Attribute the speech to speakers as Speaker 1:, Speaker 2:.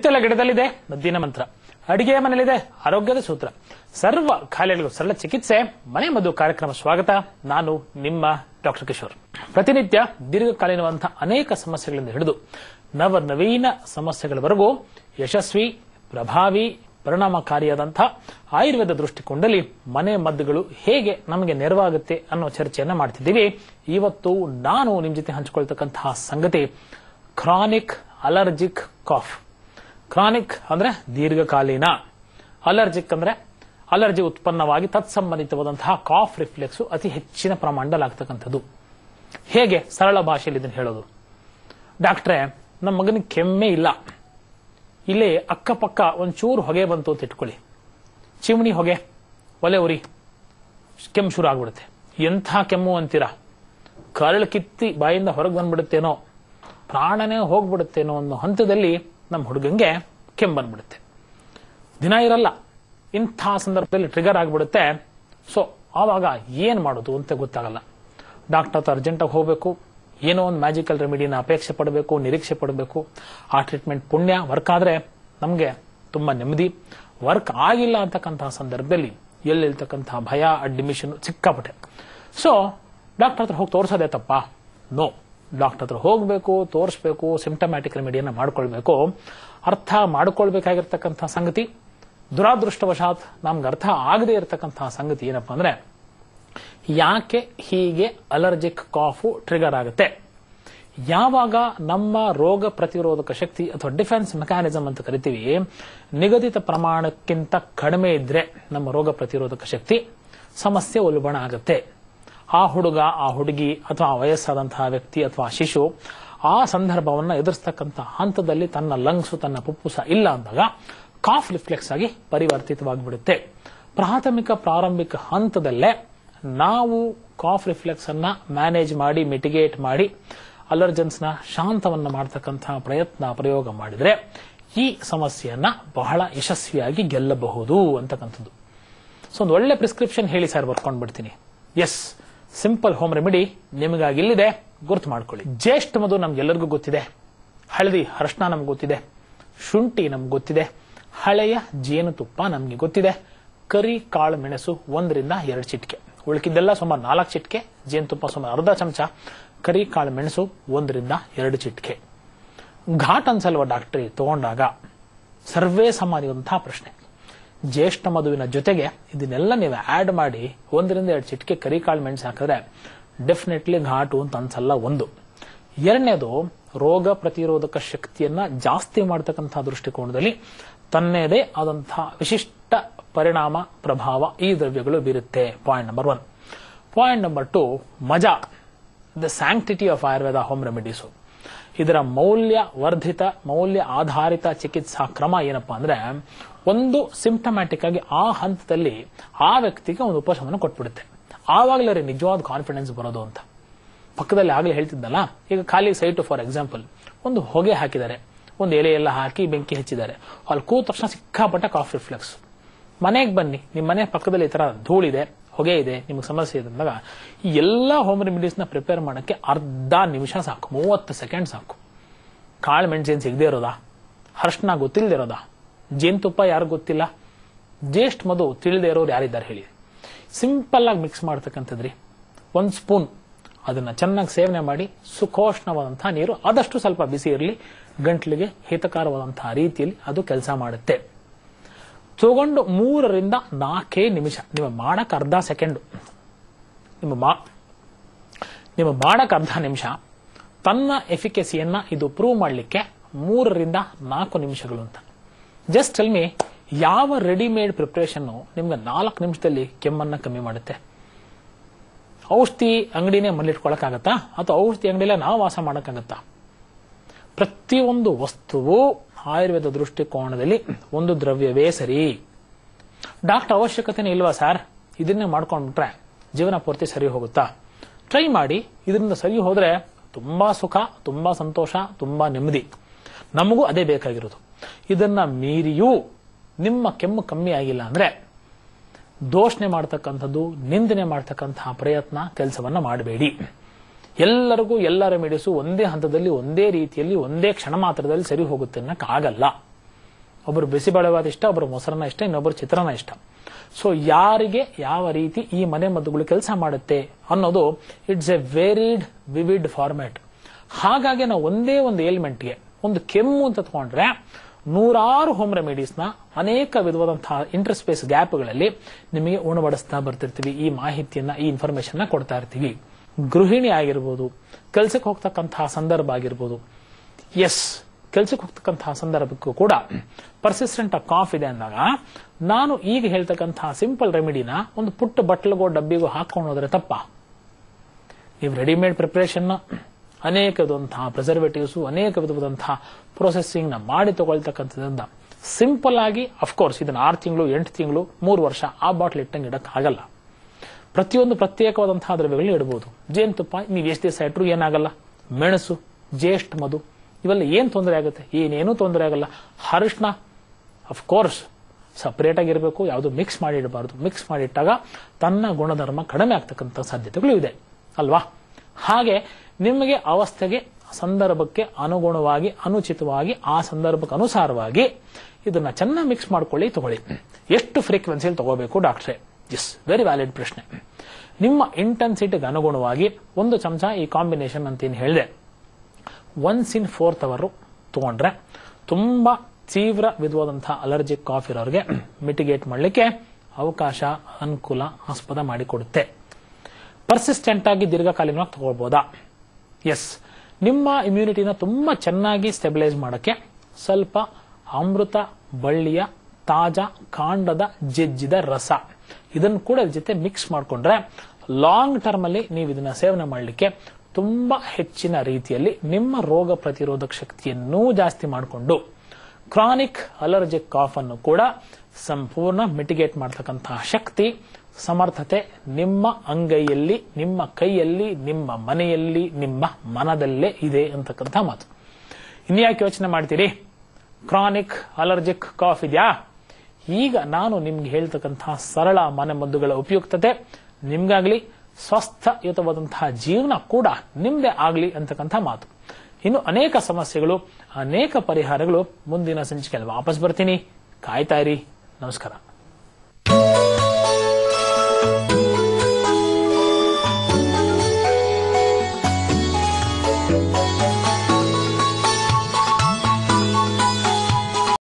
Speaker 1: ಹಿತ್ತೆಲ್ಲ ಗಿಡದಲ್ಲಿದೆ ಮದ್ದಿನ ಮಂತ್ರ ಅಡಿಗೆ ಮನೆಯಲ್ಲಿದೆ ಆರೋಗ್ಯದ ಸೂತ್ರ ಸರ್ವ ಖಾಯಿಲೆಗಳಿಗೂ ಸರಳ ಚಿಕಿತ್ಸೆ ಮನೆ ಮದ್ದು ಕಾರ್ಯಕ್ರಮ ಸ್ವಾಗತ ನಾನು ನಿಮ್ಮ ಡಾಕ್ಟರ್ ಕಿಶೋರ್ ಪ್ರತಿನಿತ್ಯ ದೀರ್ಘಕಾಲೀನವಂತಹ ಅನೇಕ ಸಮಸ್ಯೆಗಳಿಂದ ಹಿಡಿದು ನವ ನವೀನ ಸಮಸ್ಯೆಗಳವರೆಗೂ ಯಶಸ್ವಿ ಪ್ರಭಾವಿ ಪರಿಣಾಮಕಾರಿಯಾದಂತಹ ಆಯುರ್ವೇದ ದೃಷ್ಟಿಕೋನದಲ್ಲಿ ಮನೆ ಮದ್ದುಗಳು ಹೇಗೆ ನಮಗೆ ನೆರವಾಗುತ್ತೆ ಅನ್ನೋ ಚರ್ಚೆಯನ್ನ ಮಾಡ್ತಿದ್ದೀವಿ ಇವತ್ತು ನಾನು ನಿಮ್ ಜೊತೆ ಹಂಚಿಕೊಳ್ತಕ್ಕಂತಹ ಸಂಗತಿ ಕ್ರಾನಿಕ್ ಅಲರ್ಜಿಕ್ ಕಾಫ್ ಕ್ರಾನಿಕ್ ಅಂದ್ರೆ ದೀರ್ಘಕಾಲೀನ ಅಲರ್ಜಿಕ್ ಅಂದ್ರೆ ಅಲರ್ಜಿ ಉತ್ಪನ್ನವಾಗಿ ತತ್ಸಂಬಂಧಿತವಾದಂತಹ ಕಾಫ್ ರಿಫ್ಲೆಕ್ಸ್ ಅತಿ ಹೆಚ್ಚಿನ ಪ್ರಮಾಣದಲ್ಲಿ ಆಗ್ತಕ್ಕಂಥದ್ದು ಹೇಗೆ ಸರಳ ಭಾಷೆಯಲ್ಲಿ ಇದನ್ನು ಹೇಳೋದು ಡಾಕ್ಟ್ರೆ ನಮ್ಮ ಮಗನಿಗೆ ಕೆಮ್ಮೆ ಇಲ್ಲ ಇಲ್ಲೇ ಅಕ್ಕಪಕ್ಕ ಒಂಚೂರು ಹೊಗೆ ಬಂತು ಅಂತ ಇಟ್ಕೊಳ್ಳಿ ಚಿಮಣಿ ಹೊಗೆ ಒಲೆ ಉರಿ ಕೆಮ್ಮು ಶುರು ಆಗ್ಬಿಡುತ್ತೆ ಎಂಥ ಕೆಮ್ಮು ಅಂತೀರಾ ಕರಳು ಕಿತ್ತಿ ಬಾಯಿಂದ ಹೊರಗೆ ಬಂದ್ಬಿಡುತ್ತೇನೋ ಪ್ರಾಣನೇ ಹೋಗ್ಬಿಡುತ್ತೇನೋ ಅನ್ನೋ ಹಂತದಲ್ಲಿ ನಮ್ಮ ಹುಡುಗಂಗೆ ಕೆಮ್ಮು ಬಂದ್ಬಿಡುತ್ತೆ ದಿನ ಇರಲ್ಲ ಇಂಥ ಸಂದರ್ಭದಲ್ಲಿ ಟ್ರಿಗರ್ ಆಗಿಬಿಡುತ್ತೆ ಸೊ ಆವಾಗ ಏನ್ ಮಾಡೋದು ಅಂತ ಗೊತ್ತಾಗಲ್ಲ ಡಾಕ್ಟರ್ ಹತ್ರ ಅರ್ಜೆಂಟಾಗಿ ಹೋಗಬೇಕು ಏನೋ ಒಂದು ಮ್ಯಾಜಿಕಲ್ ರೆಮಿಡಿನ ಅಪೇಕ್ಷೆ ಪಡಬೇಕು ನಿರೀಕ್ಷೆ ಪಡಬೇಕು ಆ ಟ್ರೀಟ್ಮೆಂಟ್ ಪುಣ್ಯ ವರ್ಕ್ ಆದ್ರೆ ನಮಗೆ ತುಂಬಾ ನೆಮ್ಮದಿ ವರ್ಕ್ ಆಗಿಲ್ಲ ಅಂತಕ್ಕಂತಹ ಸಂದರ್ಭದಲ್ಲಿ ಎಲ್ಲಿರ್ತಕ್ಕಂತಹ ಭಯ ಅಡ್ಮಿಷನ್ ಸಿಕ್ಕಾಪಟ್ಟೆ ಸೊ ಡಾಕ್ಟರ್ ಹತ್ರ ಹೋಗಿ ತೋರಿಸೋದೇ ತಪ್ಪಾ ನೋ ಡಾಕ್ಟರ್ ಹತ್ರ ಹೋಗಬೇಕು ತೋರಿಸ್ಬೇಕು ಸಿಂಟಮ್ಯಾಟಿಕ್ ರೆಮಿಡಿಯನ್ನ ಮಾಡ್ಕೊಳ್ಬೇಕು ಅರ್ಥ ಮಾಡ್ಕೊಳ್ಬೇಕಾಗಿರ್ತಕ್ಕಂತಹ ಸಂಗತಿ ದುರಾದೃಷ್ಟವಶಾತ್ ನಮ್ಗೆ ಅರ್ಥ ಆಗದೇ ಇರತಕ್ಕಂತಹ ಸಂಗತಿ ಏನಪ್ಪಾ ಅಂದ್ರೆ ಯಾಕೆ ಹೀಗೆ ಅಲರ್ಜಿಕ್ ಕಾಫು ಟ್ರಿಗರ್ ಆಗುತ್ತೆ ಯಾವಾಗ ನಮ್ಮ ರೋಗ ಪ್ರತಿರೋಧಕ ಶಕ್ತಿ ಅಥವಾ ಡಿಫೆನ್ಸ್ ಮೆಕ್ಯಾನಿಸಮ್ ಅಂತ ಕರಿತೀವಿ ನಿಗದಿತ ಪ್ರಮಾಣಕ್ಕಿಂತ ಕಡಿಮೆ ಇದ್ರೆ ನಮ್ಮ ರೋಗ ಪ್ರತಿರೋಧಕ ಶಕ್ತಿ ಸಮಸ್ಯೆ ಉಲ್ಬಣ ಆಗುತ್ತೆ ಆ ಹುಡುಗ ಆ ಹುಡುಗಿ ಅಥವಾ ಆ ವಯಸ್ಸಾದಂತಹ ವ್ಯಕ್ತಿ ಅಥವಾ ಶಿಶು ಆ ಸಂದರ್ಭವನ್ನ ಎದುರಿಸ್ತಕ್ಕಂಥ ಹಂತದಲ್ಲಿ ತನ್ನ ಲಂಗ್ಸ್ ತನ್ನ ಪುಪ್ಪುಸ ಇಲ್ಲ ಅಂದಾಗ ಕಾಫ್ ರಿಫ್ಲೆಕ್ಸ್ ಆಗಿ ಪರಿವರ್ತಿತವಾಗಿಬಿಡುತ್ತೆ ಪ್ರಾಥಮಿಕ ಪ್ರಾರಂಭಿಕ ಹಂತದಲ್ಲೇ ನಾವು ಕಾಫ್ ರಿಫ್ಲೆಕ್ಸ್ ಅನ್ನ ಮ್ಯಾನೇಜ್ ಮಾಡಿ ಮಿಟಿಗೇಟ್ ಮಾಡಿ ಅಲರ್ಜನ್ಸ್ ನ ಶಾಂತವನ್ನ ಮಾಡತಕ್ಕಂತಹ ಪ್ರಯತ್ನ ಪ್ರಯೋಗ ಮಾಡಿದ್ರೆ ಈ ಸಮಸ್ಯೆಯನ್ನ ಬಹಳ ಯಶಸ್ವಿಯಾಗಿ ಗೆಲ್ಲಬಹುದು ಅಂತಕ್ಕಂಥದ್ದು ಸೊ ಒಂದು ಒಳ್ಳೆ ಪ್ರಿಸ್ಕ್ರಿಪ್ಷನ್ ಹೇಳಿ ಸರ್ ಬರ್ಕೊಂಡ್ ಬಿಡ್ತೀನಿ ಎಸ್ ಸಿಂಪಲ್ ಹೋಮ್ ರೆಮಿಡಿ ನಿಮಗಾಗಿ ಇಲ್ಲಿದೆ ಗುರ್ತು ಮಾಡ್ಕೊಳ್ಳಿ ಜ್ಯೇಷ್ಠ ಮಧು ನಮ್ಗೆಲ್ಲರಿಗೂ ಗೊತ್ತಿದೆ ಹಳದಿ ಅರಶಿನ ನಮ್ಗೆ ಗೊತ್ತಿದೆ ಶುಂಠಿ ನಮ್ಗೆ ಗೊತ್ತಿದೆ ಹಳೆಯ ಜೇನುತುಪ್ಪ ನಮ್ಗೆ ಗೊತ್ತಿದೆ ಕರಿ ಕಾಳು ಮೆಣಸು ಒಂದರಿಂದ ಎರಡು ಚಿಟಿಕೆ ಉಳ್ಕಿದ್ದೆಲ್ಲ ಸುಮಾರು ನಾಲ್ಕು ಚಿಟಿಕೆ ಜೇನುತುಪ್ಪ ಸುಮಾರು ಅರ್ಧ ಚಮಚ ಕರಿ ಕಾಳು ಮೆಣಸು ಒಂದರಿಂದ ಎರಡು ಚಿಟಿಕೆ ಘಾಟ್ ಅನ್ಸಲ್ವ ಡಾಕ್ಟ್ರಿ ತಗೊಂಡಾಗ ಸರ್ವೇ ಸಾಮಾನ್ಯವಂತಹ ಪ್ರಶ್ನೆ ಜ್ಯೇಷ್ಠ ಮಧುವಿನ ಜೊತೆಗೆ ಇದನ್ನೆಲ್ಲ ನೀವು ಆಡ್ ಮಾಡಿ ಒಂದರಿಂದ ಎರಡು ಚಿಟಿಕೆ ಕರಿಕಾಳು ಮೆಣಸು ಹಾಕಿದ್ರೆ ಡೆಫಿನೆಟ್ಲಿ ಘಾಟು ಅಂತ ಅನ್ಸಲ್ಲ ಒಂದು ಎರಡನೇದು ರೋಗ ಪ್ರತಿರೋಧಕ ಶಕ್ತಿಯನ್ನ ಜಾಸ್ತಿ ಮಾಡತಕ್ಕಂತಹ ದೃಷ್ಟಿಕೋನದಲ್ಲಿ ತನ್ನದೇ ಆದಂತಹ ವಿಶಿಷ್ಟ ಪರಿಣಾಮ ಪ್ರಭಾವ ಈ ದ್ರವ್ಯಗಳು ಬೀರುತ್ತೆ point number one point number two ಮಜಾ the sanctity of Ayurveda home remedies ಇದರ ಮೌಲ್ಯ ವರ್ಧಿತ ಮೌಲ್ಯ ಆಧಾರಿತ ಚಿಕಿತ್ಸಾ ಕ್ರಮ ಏನಪ್ಪಾ ಅಂದ್ರೆ ಒಂದು ಸಿಂಪ್ಟಮ್ಯಾಟಿಕ್ ಆಗಿ ಆ ಹಂತದಲ್ಲಿ ಆ ವ್ಯಕ್ತಿಗೆ ಒಂದು ಉಪಶಮನ ಕೊಟ್ಬಿಡುತ್ತೆ ಆವಾಗಲೇ ರೀ ನಿಜವಾದ ಕಾನ್ಫಿಡೆನ್ಸ್ ಬರೋದು ಅಂತ ಪಕ್ಕದಲ್ಲಿ ಆಗಲೇ ಹೇಳ್ತಿದ್ದಲ್ಲ ಈಗ ಖಾಲಿ ಸೈಟು ಫಾರ್ ಎಕ್ಸಾಂಪಲ್ ಒಂದು ಹೊಗೆ ಹಾಕಿದ್ದಾರೆ ಒಂದು ಎಲೆ ಎಲ್ಲ ಹಾಕಿ ಬೆಂಕಿ ಹಚ್ಚಿದ್ದಾರೆ ಅಲ್ಲಿ ಕೂತ ತಕ್ಷಣ ಸಿಕ್ಕಾಪಟ್ಟ ಕಾಫ್ ರಿಫ್ಲೆಕ್ಸ್ ಮನೆಗೆ ಬನ್ನಿ ನಿಮ್ಮ ಮನೆ ಪಕ್ಕದಲ್ಲಿ ಈ ತರ ಧೂಳಿದೆ ಹೊಗೆ ಇದೆ ನಿಮಗೆ ಸಮಸ್ಯೆ ಇದೆ ಅಂದಾಗ ಈ ಎಲ್ಲ ಹೋಮ್ ರೆಮಿಡೀಸ್ ನ ಪ್ರಿಪೇರ್ ಮಾಡಕ್ಕೆ ಅರ್ಧ ನಿಮಿಷ ಸಾಕು ಮೂವತ್ತು ಸೆಕೆಂಡ್ ಸಾಕು ಕಾಳು ಮೆಣಸೇನು ಸಿಗದೆ ಇರೋದಾ ಅರ್ಶನ ಗೊತ್ತಿಲ್ಲದೆ ಇರೋದಾ ಜೇನುತುಪ್ಪ ಯಾರು ಗೊತ್ತಿಲ್ಲ ಜ್ಯೇಷ್ಠ ಮಧು ತಿಳಿದೇ ಇರೋರು ಯಾರಿದ್ದಾರೆ ಹೇಳಿ ಸಿಂಪಲ್ ಆಗಿ ಮಿಕ್ಸ್ ಮಾಡ್ತಕ್ಕಂಥದ್ರಿ ಒಂದು ಸ್ಪೂನ್ ಅದನ್ನ ಚೆನ್ನಾಗಿ ಸೇವನೆ ಮಾಡಿ ಸುಖೋಷ್ಣವಾದಂತಹ ನೀರು ಆದಷ್ಟು ಸ್ವಲ್ಪ ಬಿಸಿ ಇರಲಿ ಗಂಟ್ಲಿಗೆ ಹಿತಕರವಾದಂತಹ ರೀತಿಯಲ್ಲಿ ಅದು ಕೆಲಸ ಮಾಡುತ್ತೆ ತಗೊಂಡು ಮೂರರಿಂದ ನಾಲ್ಕೇ ನಿಮಿಷ ನಿಮ್ಮ ಮಾಡಕ್ ಅರ್ಧ ಸೆಕೆಂಡ್ ನಿಮ್ಮ ಮಾ ನಿಮ್ಮ ಮಾಡಕ್ ಅರ್ಧ ನಿಮಿಷ ತನ್ನ ಎಫಿಕೆಸಿಯನ್ನ ಇದು ಪ್ರೂವ್ ಮಾಡಲಿಕ್ಕೆ ಮೂರರಿಂದ ನಾಲ್ಕು ನಿಮಿಷಗಳು ಅಂತ ಜಸ್ಟ್ ಟೆಲ್ ಮಿ ಯಾವ ರೆಡಿಮೇಡ್ ಪ್ರಿಪರೇಷನ್ ನಿಮ್ಗೆ ನಾಲ್ಕು ನಿಮಿಷದಲ್ಲಿ ಕೆಮ್ಮನ್ನ ಕಮ್ಮಿ ಮಾಡುತ್ತೆ ಔಷಧಿ ಅಂಗಡಿನೇ ಮನೇಲಿಟ್ಕೊಳಕ್ಕಾಗತ್ತಾ ಅಥವಾ ಔಷಧಿ ಅಂಗಡಿಯಲ್ಲೇ ನಾವು ವಾಸ ಮಾಡೋಕ್ಕಾಗತ್ತಾ ಪ್ರತಿಯೊಂದು ವಸ್ತುವು ಆಯುರ್ವೇದ ದೃಷ್ಟಿಕೋನದಲ್ಲಿ ಒಂದು ದ್ರವ್ಯವೇ ಸರಿ ಡಾಕ್ಟರ್ ಅವಶ್ಯಕತೆನೇ ಇಲ್ವಾ ಸರ್ ಇದನ್ನೇ ಮಾಡ್ಕೊಂಡ್ಬಿಟ್ರೆ ಜೀವನ ಪೂರ್ತಿ ಸರಿ ಹೋಗುತ್ತಾ ಟ್ರೈ ಮಾಡಿ ಇದರಿಂದ ಸರಿ ಹೋದ್ರೆ ತುಂಬಾ ಸುಖ ತುಂಬಾ ಸಂತೋಷ ತುಂಬಾ ನೆಮ್ಮದಿ ನಮಗೂ ಅದೇ ಬೇಕಾಗಿರೋದು ಇದನ್ನ ಮೀರಿಯೂ ನಿಮ್ಮ ಕೆಮ್ಮು ಕಮ್ಮಿ ಆಗಿಲ್ಲ ಅಂದ್ರೆ ದೋಷಣೆ ಮಾಡ್ತಕ್ಕಂಥದ್ದು ನಿಂದನೆ ಮಾಡ್ತಕ್ಕಂತಹ ಪ್ರಯತ್ನ ಕೆಲಸವನ್ನ ಮಾಡಬೇಡಿ ಎಲ್ಲರಿಗೂ ಎಲ್ಲ ರೆಮಿಡೀಸು ಒಂದೇ ಹಂತದಲ್ಲಿ ಒಂದೇ ರೀತಿಯಲ್ಲಿ ಒಂದೇ ಕ್ಷಣ ಮಾತ್ರದಲ್ಲಿ ಸರಿ ಹೋಗುತ್ತೆ ಅನ್ನಕ್ಕಾಗಲ್ಲ ಒಬ್ಬರು ಬಿಸಿಬೇಳೆವಾದ ಇಷ್ಟ ಒಬ್ಬರು ಮೊಸರನ್ನ ಇಷ್ಟ ಇನ್ನೊಬ್ಬರು ಚಿತ್ರಾನ್ನ ಇಷ್ಟ ಸೊ ಯಾರಿಗೆ ಯಾವ ರೀತಿ ಈ ಮನೆ ಮದ್ದುಗಳು ಕೆಲಸ ಮಾಡುತ್ತೆ ಅನ್ನೋದು it's a varied vivid format ಹಾಗಾಗಿ ನಾವು ಒಂದೇ ಒಂದು ಎಲಿಮೆಂಟ್ಗೆ ಒಂದು ಕೆಮ್ಮು ಅಂತ ತಗೊಂಡ್ರೆ ನೂರಾರು ಹೋಮ್ ರೆಮಿಡೀಸ್ನ ಅನೇಕ ವಿಧವಾದಂತಹ ಇಂಟರ್ಸ್ಪೇಸ್ ಗ್ಯಾಪ್ಗಳಲ್ಲಿ ನಿಮಗೆ ಉಣಬಡಿಸ್ತಾ ಬರ್ತಿರ್ತೀವಿ ಈ ಮಾಹಿತಿಯನ್ನ ಈ ಇನ್ಫಾರ್ಮೇಶನ್ ಕೊಡ್ತಾ ಇರ್ತೀವಿ ಗೃಹಿಣಿ ಆಗಿರ್ಬೋದು ಕೆಲಸಕ್ಕೆ ಹೋಗ್ತಕ್ಕಂತಹ ಸಂದರ್ಭ ಆಗಿರ್ಬೋದು ಎಸ್ ಕೆಲ್ಸಕ್ಕೆ ಹೋಗ್ತಕ್ಕಂತಹ ಸಂದರ್ಭಕ್ಕೂ ಕೂಡ ಪರ್ಸಿಸ್ಟೆಂಟ್ ಕಾಫ್ ಇದೆ ಅಂದಾಗ ನಾನು ಈಗ ಹೇಳ್ತಕ್ಕಂತಹ ಸಿಂಪಲ್ ರೆಮಿಡಿನ ಒಂದು ಪುಟ್ಟ ಬಟ್ಲಗೋ ಡಬ್ಬಿಗೋ ಹಾಕೊಂಡು ಹೋದ್ರೆ ತಪ್ಪ ನೀವು ರೆಡಿಮೇಡ್ ಪ್ರಿಪರೇಷನ್ ಅನೇಕ ವಿಧವಂತಹ ಪ್ರಿಸರ್ವೇಟಿವ್ಸ್ ಅನೇಕ ವಿಧವಾದಂತಹ ಪ್ರೊಸೆಸಿಂಗ್ ನ ಮಾಡಿ ತಗೊಳ್ತಕ್ಕಂಥದ್ರಿಂದ ಸಿಂಪಲ್ ಆಗಿ ಅಫ್ಕೋರ್ಸ್ ಇದನ್ನ ಆರು ತಿಂಗಳು ಎಂಟು ತಿಂಗಳು ಮೂರು ವರ್ಷ ಆ ಬಾಟ್ಲ್ ಇಟ್ಟಂಗೆ ಇಡಕ್ ಆಗಲ್ಲ ಪ್ರತಿಯೊಂದು ಪ್ರತ್ಯೇಕವಾದಂತಹ ದ್ರವ್ಯಗಳನ್ನ ಇಡಬಹುದು ಜೇನುತುಪ್ಪ ನೀವು ಎಷ್ಟು ದಿವಸ ಇಟ್ಟರು ಏನಾಗಲ್ಲ ಮೆಣಸು ಜ್ಯೇಷ್ಠ ಮಧು ಇವೆಲ್ಲ ಏನ್ ತೊಂದರೆ ಆಗುತ್ತೆ ಏನೇನೂ ತೊಂದರೆ ಆಗಲ್ಲ ಅರಿಶಿನ ಅಫ್ಕೋರ್ಸ್ ಸಪರೇಟ್ ಆಗಿರಬೇಕು ಯಾವುದು ಮಿಕ್ಸ್ ಮಾಡಿ ಇಡಬಾರ್ದು ಮಿಕ್ಸ್ ಮಾಡಿಟ್ಟಾಗ ತನ್ನ ಗುಣಧರ್ಮ ಕಡಿಮೆ ಆಗ್ತಕ್ಕಂಥ ಸಾಧ್ಯತೆಗಳು ಇದೆ ಅಲ್ವಾ ಹಾಗೆ ನಿಮಗೆ ಅವಸ್ಥೆಗೆ ಸಂದರ್ಭಕ್ಕೆ ಅನುಗುಣವಾಗಿ ಅನುಚಿತವಾಗಿ ಆ ಸಂದರ್ಭಕ್ಕೆ ಅನುಸಾರವಾಗಿ ಇದನ್ನ ಚೆನ್ನಾಗಿ ಮಿಕ್ಸ್ ಮಾಡ್ಕೊಳ್ಳಿ ತಗೊಳ್ಳಿ ಎಷ್ಟು ಫ್ರೀಕ್ವೆನ್ಸಿಯಲ್ಲಿ ತಗೋಬೇಕು ಡಾಕ್ಟ್ರೆ ಎಸ್ ವೆರಿ ವ್ಯಾಲಿಡ್ ಪ್ರಶ್ನೆ ನಿಮ್ಮ ಇಂಟೆನ್ಸಿಟಿಗೆ ಅನುಗುಣವಾಗಿ ಒಂದು ಚಮಚ ಈ ಕಾಂಬಿನೇಷನ್ ಅಂತ ಏನು ಹೇಳಿದೆ ಒನ್ಸ್ ಇನ್ ಫೋರ್ತ್ ಅವರು ತಗೊಂಡ್ರೆ ತುಂಬಾ ತೀವ್ರ ವಿಧವಾದಂತಹ ಅಲರ್ಜಿಕ್ ಕಾಫ್ ಇರೋರಿಗೆ ಮಿಟಿಗೇಟ್ ಮಾಡಲಿಕ್ಕೆ ಅವಕಾಶ ಅನುಕೂಲ ಆಸ್ಪದ ಮಾಡಿಕೊಡುತ್ತೆ ಪರ್ಸಿಸ್ಟೆಂಟ್ ಆಗಿ ದೀರ್ಘಕಾಲೀನವಾಗಿ ತಗೊಳ್ಬೋದಾ ಎಸ್ ನಿಮ್ಮ ಇಮ್ಯುನಿಟಿನ ತುಂಬಾ ಚೆನ್ನಾಗಿ ಸ್ಟೆಬಿಲೈಸ್ ಮಾಡಕ್ಕೆ ಸ್ವಲ್ಪ ಅಮೃತ ಬಳ್ಳಿಯ ತಾಜಾ ಕಾಂಡದ ಜಜ್ಜಿದ ರಸ ಇದನ್ನು ಕೂಡ ಇದ್ರ ಜೊತೆ ಮಿಕ್ಸ್ ಮಾಡಿಕೊಂಡ್ರೆ ಲಾಂಗ್ ಟರ್ಮ್ ಅಲ್ಲಿ ನೀವು ಇದನ್ನ ಸೇವನೆ ಮಾಡಲಿಕ್ಕೆ ತುಂಬಾ ಹೆಚ್ಚಿನ ರೀತಿಯಲ್ಲಿ ನಿಮ್ಮ ರೋಗ ಪ್ರತಿರೋಧಕ ಶಕ್ತಿಯನ್ನೂ ಜಾಸ್ತಿ ಮಾಡಿಕೊಂಡು ಕ್ರಾನಿಕ್ ಅಲರ್ಜಿಕ್ ಕಾಫ್ ಅನ್ನು ಕೂಡ ಸಂಪೂರ್ಣ ಮಿಟಿಗೇಟ್ ಮಾಡತಕ್ಕಂತಹ ಶಕ್ತಿ ಸಮರ್ಥತೆ ನಿಮ್ಮ ಅಂಗೈಯಲ್ಲಿ ನಿಮ್ಮ ಕೈಯಲ್ಲಿ ನಿಮ್ಮ ಮನೆಯಲ್ಲಿ ನಿಮ್ಮ ಮನದಲ್ಲೇ ಇದೆ ಅಂತಕ್ಕಂಥ ಮಾತು ಇನ್ಯಾಕೆ ಯೋಚನೆ ಮಾಡ್ತೀರಿ ಕ್ರಾನಿಕ್ ಅಲರ್ಜಿಕ್ ಕಾಫ್ ಇದೆಯಾ ಈಗ ನಾನು ನಿಮ್ಗೆ ಹೇಳ್ತಕ್ಕಂತಹ ಸರಳ ಮನೆಮದ್ದುಗಳ ಉಪಯುಕ್ತತೆ ನಿಮ್ಗಾಗ್ಲಿ ಸ್ವಸ್ಥಯುತವಾದಂತಹ ಜೀವನ ಕೂಡ ನಿಮ್ದೇ ಆಗ್ಲಿ ಅಂತಕ್ಕಂಥ ಮಾತು ಇನ್ನು ಅನೇಕ ಸಮಸ್ಯೆಗಳು ಅನೇಕ ಪರಿಹಾರಗಳು ಮುಂದಿನ ಸಂಚಿಕೆಯಲ್ಲಿ ವಾಪಸ್ ಬರ್ತೀನಿ ಕಾಯ್ತಾ ಇರಿ ನಮಸ್ಕಾರ